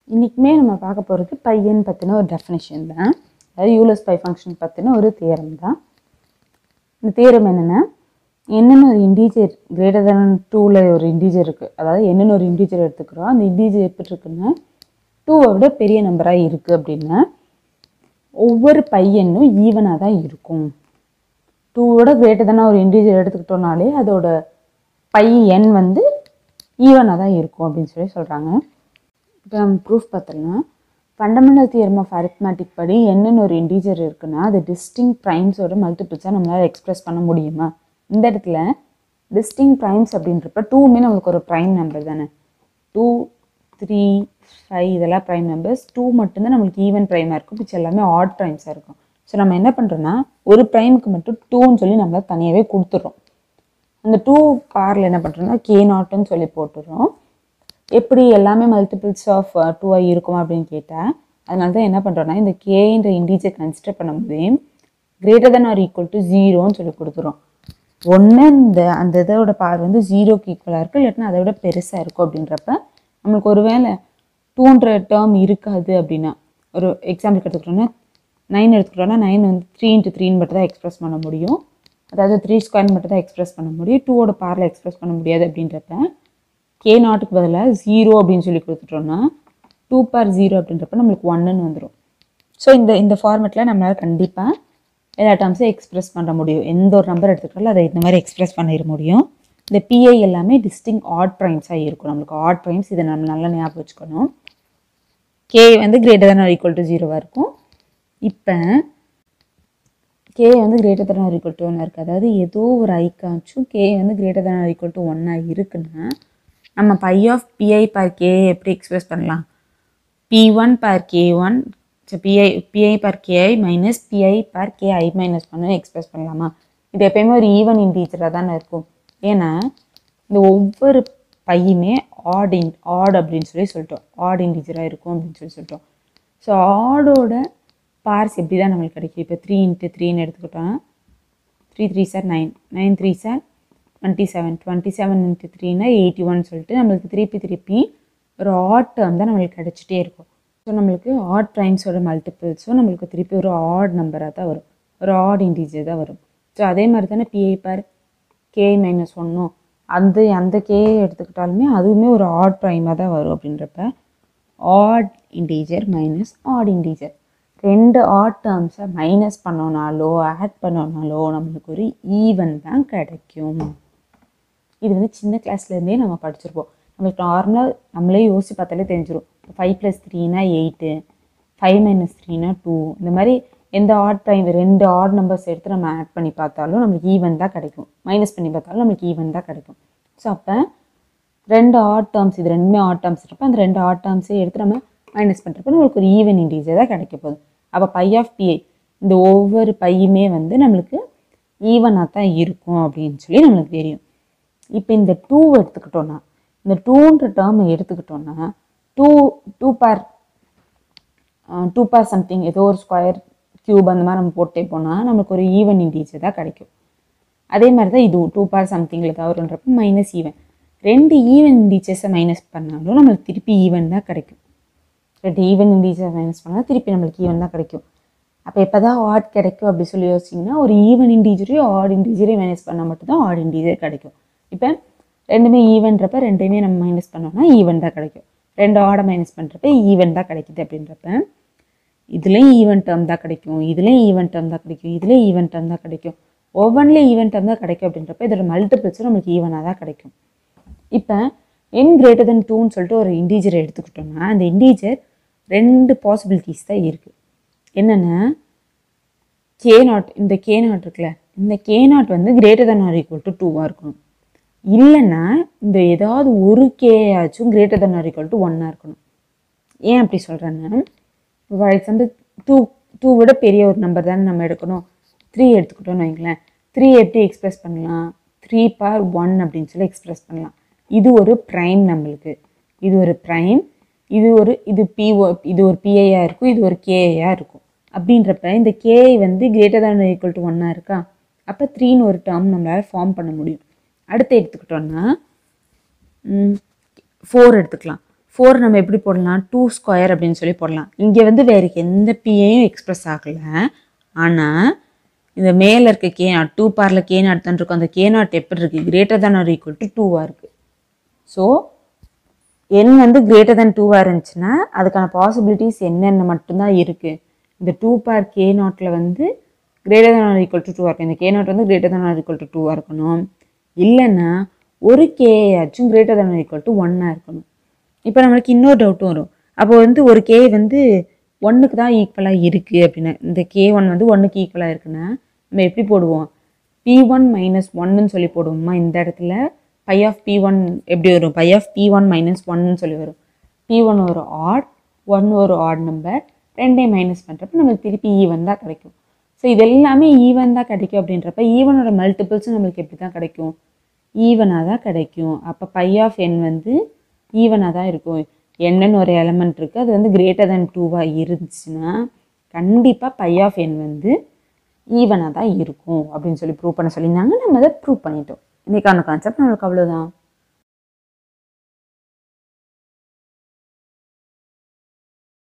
இன்றைக்குமே நம்ம பார்க்க போகிறது பையன் பற்றின ஒரு டெஃபினேஷன் தான் அதாவது யூலஸ் பை ஃபங்க்ஷன் பற்றின ஒரு தியரம் தான் இந்த தியரம் என்னென்னா என்னென்ன ஒரு இண்டீஜர் கிரேட்டர் தேன் டூவில் ஒரு இண்டீஜர் இருக்குது அதாவது என்னென்ன ஒரு இண்டீஜர் எடுத்துக்கிறோம் அந்த இண்டீஜர் எப்படி இருக்குன்னா டூவை விட பெரிய நம்பராக இருக்குது அப்படின்னா ஒவ்வொரு பையனும் ஈவனாக தான் இருக்கும் டூவோட கிரேட்டர் தானே ஒரு இண்டீஜர் எடுத்துக்கிட்டோம்னாலே அதோட பை எண் வந்து ஈவனாக தான் இருக்கும் அப்படின்னு சொல்லி சொல்கிறாங்க இப்போ நம்ம ப்ரூஃப் பார்த்தோம்னா ஃபண்டமெண்டல் தியரம் ஆஃப் அரித்மேட்டிக் படி என்னென்ன ஒரு இண்டீஜர் இருக்குன்னா அது டிஸ்டிங் ப்ரைம்ஸோட மல்டிபிள்ஸாக நம்மளால் எக்ஸ்பிரஸ் பண்ண முடியுமா இந்த இடத்துல டிஸ்டிங் ப்ரைம்ஸ் அப்படின்றப்ப டூவுமே நம்மளுக்கு ஒரு ப்ரைம் நம்பர் தானே டூ த்ரீ ஃபைவ் இதெல்லாம் ப்ரைம் நம்பர்ஸ் டூ மட்டும்தான் நம்மளுக்கு ஈவன் ப்ரைமாக இருக்கும் மிச்சம் எல்லாமே ஆட் ப்ரைம்ஸாக இருக்கும் ஸோ நம்ம என்ன பண்ணுறோன்னா ஒரு ப்ரைமுக்கு மட்டும் டூன்னு சொல்லி நம்மள தனியாகவே கொடுத்துட்றோம் அந்த டூ பாரில் என்ன பண்ணுறோம்னா கே நாட்டுன்னு சொல்லி போட்டுடுறோம் எப்படி எல்லாமே மல்டிபிள்ஸ் ஆஃப் டூவாக இருக்கும் அப்படின்னு கேட்டால் அதனால தான் என்ன பண்ணுறோன்னா இந்த கேன்ற இண்டீஜர் கன்சிடர் பண்ணும்போதே greater than or equal to ஜீரோன்னு சொல்லி கொடுத்துரும் ஒன்று இந்த அந்த இதோட பார் வந்து ஜீரோக்கு ஈக்குவலாக இருக்குது இல்லாட்டினா அதை விட பெருசாக இருக்கும் அப்படின்றப்ப நம்மளுக்கு ஒரு வேளை டூன்ற டேர்ம் இருக்காது அப்படின்னா ஒரு எக்ஸாம்பிள் எடுத்துக்கிட்டோம்னா நைன் எடுத்துக்கிட்டோம்னா நைன் வந்து த்ரீ இன்ட்டு த்ரீன்னு மட்டும் தான் எக்ஸ்பிரஸ் பண்ண முடியும் அதாவது த்ரீ ஸ்கொயர் மட்டும் தான் எக்ஸ்பிரஸ் பண்ண முடியும் டூவோட பாரில் எக்ஸ்பிரஸ் பண்ண முடியாது அப்படின்றப்ப கே நாட்டுக்கு பதிலாக ஜீரோ அப்படின்னு சொல்லி கொடுத்துட்டோம்னா டூ பார் ஜீரோ அப்படின்றப்ப நம்மளுக்கு ஒன்றுன்னு வந்துடும் ஸோ இந்த இந்த ஃபார்மேட்டில் நம்மளால் கண்டிப்பாக எல்லா டேர்ம்ஸும் எக்ஸ்பிரஸ் பண்ண முடியும் எந்த ஒரு நம்பர் எடுத்துக்கிட்டாலும் அதை இந்த மாதிரி எக்ஸ்பிரஸ் பண்ணிட முடியும் இந்த பிஐ எல்லாமே டிஸ்டிங் ஆட் ப்ரைம்ஸாக இருக்கும் நம்மளுக்கு ஆட் ப்ரைம்ஸ் இதை நம்ம நல்லா ஞாபகம் வச்சுக்கணும் கே வந்து greater than or equal to ஜீரோவாக இருக்கும் இப்போ கே வந்து greater than or equal to ஒன்னாக இருக்குது அதாவது ஏதோ ஒரு ஐக்காச்சும் கே வந்து greater than or equal to ஒன்னாக இருக்குன்னா நம்ம phi of P I bar K எப்படி எக்ஸ்பிரஸ் பண்ணலாம் P one bar K one P I P I bar K I minus P I bar K I minus ஒன்னு எக்ஸ்பிரஸ் பண்ணலாமா இது எப்பயுமே ஒரு ஈவன் இன்டீஜராக தானே இருக்கும் ஏன்னா இந்த ஒவ்வொரு பையுமே ஆட் இன் ஆட் அப்படின்னு சொல்லி சொல்லிட்டோம் ஆட் இன்டீஜராக இருக்கும் அப்படின்னு சொல்லி சொல்லிட்டோம் ஸோ ஆடோட பார்ஸ் எப்படி தான் நம்மளுக்கு கிடைக்கும் இப்போ த்ரீ இன்ட்டு த்ரீன்னு எடுத்துக்கிட்டோம்னா த்ரீ த்ரீ சார் நைன் நைன் த்ரீ சார் twenty seven twenty seven into த்ரீனா எயிட்டி ஒன் சொல்லிட்டு நம்மளுக்கு திருப்பி திருப்பி ஒரு ஆட் டேர்ம் தான் நம்மளுக்கு கிடச்சிட்டே இருக்கும் ஸோ நம்மளுக்கு ஆட் ப்ரைம்ஸோட மல்டிபிள்ஸும் நம்மளுக்கு திருப்பி ஒரு ஆட் நம்பராக தான் வரும் ஒரு ஆட் இன்டீஜர் தான் வரும் ஸோ அதே மாதிரி தானே பிஐ பார் கே மைனஸ் ஒன்னும் அந்த அந்த கே எடுத்துக்கிட்டாலுமே அதுவுமே ஒரு ஆட் ப்ரைமாக தான் வரும் அப்படின்றப்ப odd integer minus odd integer ரெண்டு ஆட் டேர்ம்ஸை மைனஸ் பண்ணோனாலோ ஆட் பண்ணோனாலோ நம்மளுக்கு ஒரு ஈவன் தான் கிடைக்கும் இது வந்து சின்ன கிளாஸ்லேருந்தே நம்ம படிச்சிருப்போம் நம்மளுக்கு நார்மலாக நம்மளே யோசிச்சு பார்த்தாலே தெரிஞ்சிடும் ஃபைவ் ப்ளஸ் த்ரீனா எயிட்டு ஃபைவ் மைனஸ் த்ரீனா டூ இந்த மாதிரி எந்த ஆட் டைம் ரெண்டு ஆட் நம்பர்ஸ் எடுத்து நம்ம ஆட் பண்ணி பார்த்தாலும் நம்மளுக்கு ஈவன் தான் கிடைக்கும் மைனஸ் பண்ணி பார்த்தாலும் நம்மளுக்கு ஈவன் தான் கிடைக்கும் ஸோ அப்போ ரெண்டு ஆட் டேர்ம்ஸ் இது ரெண்டுமே ஆட் டேர்ம்ஸ் இருப்போ அந்த ரெண்டு ஆட் டேர்ம்ஸே எடுத்து நம்ம மைனஸ் பண்ணுறப்ப நம்மளுக்கு ஒரு ஈவன் இன்டீஜர் தான் கிடைக்க போகுது அப்போ பை ஆஃப் பிஐ இந்த ஒவ்வொரு பையுமே வந்து நம்மளுக்கு ஈவனாக தான் இருக்கும் அப்படின்னு சொல்லி நம்மளுக்கு தெரியும் இப்போ இந்த டூ எடுத்துக்கிட்டோன்னா இந்த டூன்ற டேர்மை எடுத்துக்கிட்டோன்னா two two bar two bar something ஏதோ ஒரு ஸ்கொயர் க்யூப் அந்த மாதிரி நம்ம போட்டே போனால் நமக்கு ஒரு ஈவன் இன்டீஜர் தான் கிடைக்கும் அதே மாதிரி தான் இது டூ பார் சம்திங்கில் தான் வருன்றப்ப மைனஸ் ஈவன் ரெண்டு ஈவன் இன்டீஜர்ஸை மைனஸ் பண்ணாலும் நம்மளுக்கு திருப்பி ஈவன் தான் கிடைக்கும் ரெண்டு ஈவன் இன்டீஜர் மைனஸ் பண்ணால் திருப்பி நம்மளுக்கு ஈவன் தான் கிடைக்கும் அப்போ எப்போ தான் ஆட் கிடைக்கும் அப்படி சொல்லி யோசிச்சிங்கன்னா ஒரு ஈவன் இன்டீஜரையும் ஆட் இன்டீஜரையும் மைனஸ் பண்ணால் மட்டும்தான் ஆட் இன்டீஜர் கிடைக்கும் இப்போ ரெண்டுமே ஈவன்றப்ப ரெண்டையுமே நம்ம மைனஸ் பண்ணோம்னா ஈவன் தான் கிடைக்கும் ரெண்டு ஆடை மைனஸ் பண்ணுறப்ப ஈவன் தான் கிடைக்குது அப்படின்றப்ப இதுலேயும் ஈவன் டேர்ம் தான் கிடைக்கும் இதுலேயும் ஈவன் டேர்ம் தான் கிடைக்கும் இதுலேயும் ஈவன் டேர்ம் தான் கிடைக்கும் ஒவ்வொன்றிலையும் ஈவன் டேர்ம் தான் கிடைக்கும் அப்படின்றப்ப இதோட மல்டிபிள்ஸும் நம்மளுக்கு ஈவனாக தான் கிடைக்கும் இப்போ என் கிரேட்டர் தென் டூன்னு சொல்லிட்டு ஒரு இண்டீஜர் எடுத்துக்கிட்டோம்னா அந்த இண்டீஜர் ரெண்டு பாசிபிலிட்டிஸ் தான் இருக்குது என்னென்னா கே நாட் இந்த கே நாட் இருக்குல்ல இந்த கே நாட் வந்து greater than or equal to டூவாக இருக்கணும் இல்லைன்னா இந்த ஏதாவது ஒரு கே ஆச்சும் greater than or equal to ஒன்னாக இருக்கணும் ஏன் அப்படி சொல்கிறேன்னா ஃபார் எக்ஸாம்பிள் டூ டூ விட பெரிய ஒரு நம்பர் தானே நம்ம எடுக்கணும் த்ரீ எடுத்துக்கிட்டோம்னு வைங்களேன் த்ரீ எப்படி எக்ஸ்பிரஸ் பண்ணலாம் த்ரீ பார் ஒன் அப்படின்னு சொல்லி எக்ஸ்பிரஸ் பண்ணலாம் இது ஒரு ப்ரைம் நம்மளுக்கு இது ஒரு ப்ரைம் இது ஒரு இது பிஓ இது ஒரு பிஐயாக இருக்கும் இது ஒரு கேஐயாக இருக்கும் அப்படின்றப்ப இந்த கேஐ வந்து கிரேட்டர் தேன் ஈக்குவல் டு ஒன்னாக இருக்கா அப்போ த்ரீன்னு ஒரு டேர்ம் நம்மளால் ஃபார்ம் பண்ண முடியும் அடுத்து எடுத்துக்கிட்டோம்னா ஃபோர் எடுத்துக்கலாம் ஃபோர் நம்ம எப்படி போடலாம் டூ ஸ்கொயர் அப்படின்னு சொல்லி போடலாம் இங்கே வந்து வேறு எந்த பியையும் எக்ஸ்பிரஸ் ஆகலை ஆனால் இந்த மேலே இருக்க கே நாட் டூ பாரில் கே நாட் தான் இருக்கும் அந்த கே நாட் எப்படி இருக்குது greater than R equal to டூவாக இருக்குது ஸோ என் வந்து கிரேட்டர் than டூவாக இருந்துச்சுன்னா அதுக்கான பாசிபிலிட்டிஸ் என்னென்ன மட்டும்தான் இருக்குது இந்த டூ பார் கே நாட்டில் வந்து greater than or equal to டூவாக இருக்கும் இந்த கே நாட் வந்து greater than or equal to டூவாக இருக்கணும் இல்லைன்னா ஒரு கேயாச்சும் greater than or equal to ஒன்னாக இருக்கணும் இப்போ நம்மளுக்கு இன்னொரு டவுட்டும் வரும் அப்போ வந்து ஒரு கே வந்து ஒன்றுக்கு தான் ஈக்குவலாக இருக்குது அப்படின்னு இந்த கே ஒன் வந்து ஒன்றுக்கு ஈக்குவலாக இருக்குன்னா நம்ம எப்படி போடுவோம் பி ஒன் மைனஸ் ஒன்னு சொல்லி போடுவோமா இந்த இடத்துல பை ஆஃப் பி ஒன் எப்படி வரும் phi of P one minus ஒன்னு சொல்லி வரும் பி ஒன் ஒரு ஆட் ஒன் ஒரு ஆட் நம்பர் ரெண்டையும் மைனஸ் பண்ணுறப்ப நம்மளுக்கு திருப்பி ஈவன் தான் கிடைக்கும் ஸோ இது எல்லாமே ஈவன் தான் கிடைக்கும் அப்படின்றப்ப ஈவனோட மல்டிபிள்ஸும் நம்மளுக்கு எப்படி தான் கிடைக்கும் ஈவனாக தான் கிடைக்கும் அப்போ பை ஆஃப் என் வந்து ஈவனாக தான் இருக்கும் என்னன்னு ஒரு எலமெண்ட் இருக்குது அது வந்து கிரேட்டர் தென் டூவாக இருந்துச்சுன்னா கண்டிப்பாக பை ஆஃப் என் வந்து ஈவனாக தான் இருக்கும் அப்படின்னு சொல்லி ப்ரூவ் பண்ண சொல்லியிருந்தாங்க நம்ம அதை ப்ரூவ் பண்ணிட்டோம் இன்றைக்கான கான்செப்ட் நம்மளுக்கு அவ்வளோதான்